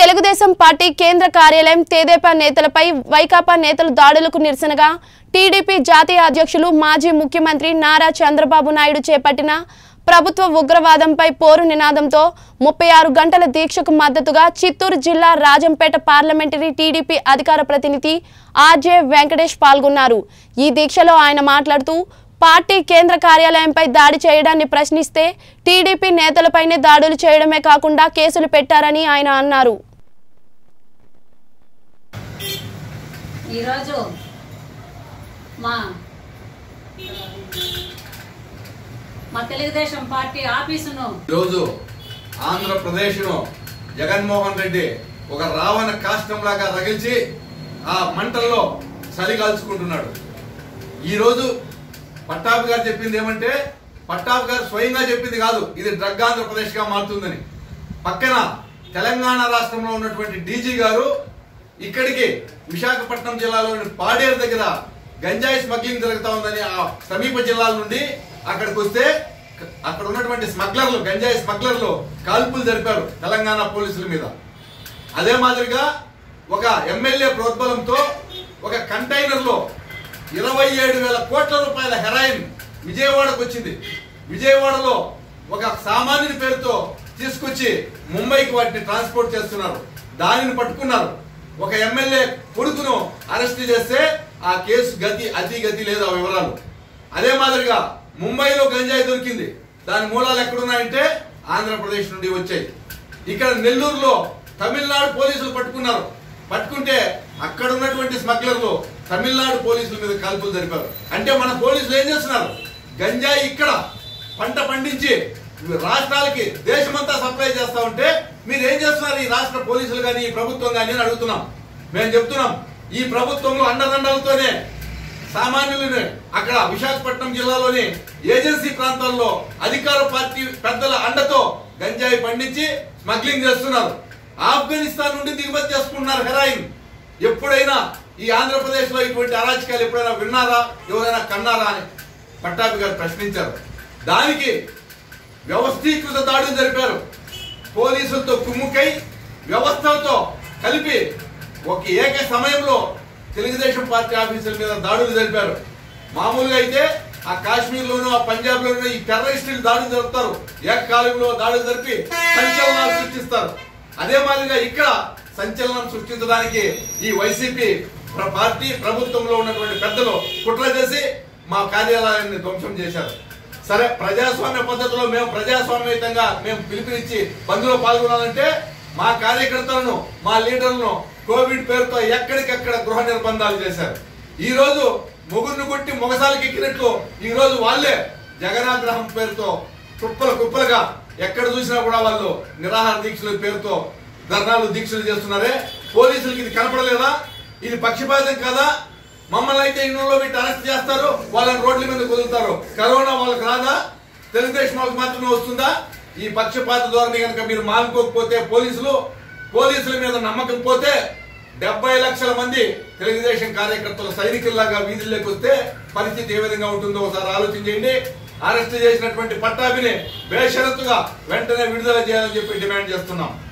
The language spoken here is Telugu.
తెలుగుదేశం పార్టీ కేంద్ర కార్యాలయం తెదేపా నేతలపై వైకాపా నేతలు దాడులకు నిరసనగా టీడీపీ జాతీయ అధ్యక్షులు మాజీ ముఖ్యమంత్రి నారా చంద్రబాబు నాయుడు చేపట్టిన ప్రభుత్వ ఉగ్రవాదంపై పోరు నినాదంతో ముప్పై ఆరు గంటల దీక్షకు మద్దతుగా చిత్తూరు జిల్లా రాజంపేట పార్లమెంటరీ టీడీపీ అధికార ప్రతినిధి ఆర్జే వెంకటేష్ పాల్గొన్నారు ఈ దీక్షలో ఆయన మాట్లాడుతూ పార్టీ కేంద్ర కార్యాలయంపై దాడి చేయడాన్ని ప్రశ్నిస్తే టీడీపీ నేతలపైనే దాడులు చేయడమే కాకుండా కేసులు పెట్టారని ఆయన అన్నారు ఈరోజు మా మా తెలుగుదేశం పార్టీ ఆఫీసును ఈరోజు ఆంధ్రప్రదేశ్ను జగన్మోహన్ రెడ్డి ఒక రావణ కాష్టంలాగా రగిల్చి ఆ మంటల్లో చలిగాల్చుకుంటున్నాడు ఈరోజు పట్టాభి గారు చెప్పింది ఏమంటే పట్టాభి గారు స్వయంగా చెప్పింది కాదు ఇది డ్రగ్ ఆంధ్రప్రదేశ్ గా మారుతుందని పక్కన తెలంగాణ రాష్ట్రంలో ఉన్నటువంటి డీజీ గారు ఇక్కడికి విశాఖపట్నం జిల్లాలోని పాడేరు దగ్గర గంజాయి స్మగ్లింగ్ జరుగుతా ఉందని ఆ సమీప జిల్లాల నుండి అక్కడికి వస్తే క- అక్కడ ఉన్నటువంటి స్మగ్లర్లు గంజాయి స్మగ్లర్లు కాల్పులు జరిపారు తెలంగాణ పోలీసుల మీద అదే మాదిరిగా ఒక ఎమ్మెల్యే ప్రోద్బలంతో ఒక కంటైనర్ లో ఇరవై ఏడు వేల కోట్ల రూపాయల హెరాయిన్ విజయవాడకు వచ్చింది విజయవాడలో ఒక సామాన్యుని పేరుతో తీసుకొచ్చి ముంబైకి వాటిని ట్రాన్స్పోర్ట్ చేస్తున్నారు దానిని పట్టుకున్నారు ఒక ఎమ్మెల్యే కొడుకును అరెస్ట్ చేస్తే ఆ కేసు గతి అతి గతి లేదు ఆ వివరాలు అదే మాదిరిగా ముంబైలో గంజాయి దొరికింది దాని మూలాలు ఎక్కడున్నాయంటే ఆంధ్రప్రదేశ్ నుండి వచ్చాయి ఇక్కడ నెల్లూరులో తమిళనాడు పోలీసులు పట్టుకున్నారు పట్టుకుంటే అక్కడ ఉన్నటువంటి స్మగ్లర్లు తమిళనాడు పోలీసుల మీద కాల్పులు జరిపారు అంటే మన పోలీసులు ఏం చేస్తున్నారు గంజాయి ఇక్కడ పంట పండించి రాష్ట్రాలకి దేశమంతా సప్లై చేస్తా ఉంటే మీరు ఏం చేస్తున్నారు ఈ రాష్ట్ర పోలీసులు కానీ ఈ ప్రభుత్వం కానీ అని అడుగుతున్నాం మేము చెప్తున్నాం ఈ ప్రభుత్వంలో అండదండలతోనే సామాన్యులని అక్కడ విశాఖపట్నం జిల్లాలోని ఏజెన్సీ ప్రాంతాల్లో అధికార పార్టీ పెద్దల అండతో గంజాయి పండించి స్మగ్లింగ్ చేస్తున్నారు ఆఫ్ఘనిస్తాన్ నుండి దిగుమతి చేసుకుంటున్నారు హెరాయిన్ ఎప్పుడైనా ఈ ఆంధ్రప్రదేశ్ లో ఇటువంటి అరాచకాలు ఎప్పుడైనా విన్నారా ఎవరైనా కన్నారా అని పట్టాభి గారు ప్రశ్నించారు దానికి వ్యవస్థీకృత దాడులు జరిపారు పోలీసులతో కుమ్ముకై వ్యవస్థలతో కలిపి ఒక ఏక సమయంలో తెలుగుదేశం పార్టీ ఆఫీసుల మీద దాడులు జరిపారు మామూలుగా అయితే ఆ కాశ్మీర్ లోను ఆ పంజాబ్ లోను ఈ టెర్రరిస్టులు దాడులు జరుపుతారు ఏకకాలంలో దాడులు జరిపి సంచలనాలు సృష్టిస్తారు అదే మాదిరిగా ఇక్కడ సంచలనం సృష్టించడానికి ఈ వైసీపీ ప్ర- పార్టీ ప్రభుత్వంలో ఉన్నటువంటి పెద్దలు కుట్ర చేసి మా కార్యాలయాన్ని ధ్వంసం చేశారు సరే ప్రజాస్వామ్య పద్ధతిలో మేము ప్రజాస్వామ్యయుతంగా మేము పిలుపునిచ్చి బంద్లో పాల్గొనాలంటే మా కార్యకర్తలను మా లీడర్లను కోవిడ్ పేరుతో ఎక్కడికెక్కడ గృహ నిర్బంధాలు చేశారు ఈ రోజు మొగుడిని కొట్టి మొగసాలకి ఎక్కినట్లు ఈ రోజు వాళ్ళే జగనాగ్రహం పేరుతో కుప్పలు కుప్పలుగా ఎక్కడ చూసినా కూడా వాళ్ళు నిరాహార దీక్షల పేరుతో ధర్నాలు దీక్షలు చేస్తున్నారే పోలీసులకి ఇది కనపడలేదా ఇది పక్షపాతం కాదా మమ్మల్ని అయితే ఇన్నోలో పెట్టి అరెస్ట్ చేస్తారు వాళ్ళని రోడ్ల మీద కుదులుతారు కరోనా వాళ్ళకి రాదా తెలుగుదేశం వాళ్ళకి మాత్రమే వస్తుందా ఈ పక్షపాత ధోరణి కనుక మీరు మానుకోకపోతే పోలీసులు పోలీసుల మీద నమ్మకం పోతే డెబ్బై లక్షల మంది తెలుగుదేశం కార్యకర్తలు సైనికుల్లాగా వీధుల్లోకి వస్తే పరిస్థితి ఏ విధంగా ఉంటుందో ఒకసారి ఆలోచన చేయండి అరెస్ట్ చేసినటువంటి పట్టాభిని బేషరతుగా వెంటనే విడుదల చేయాలని చెప్పి డిమాండ్ చేస్తున్నాం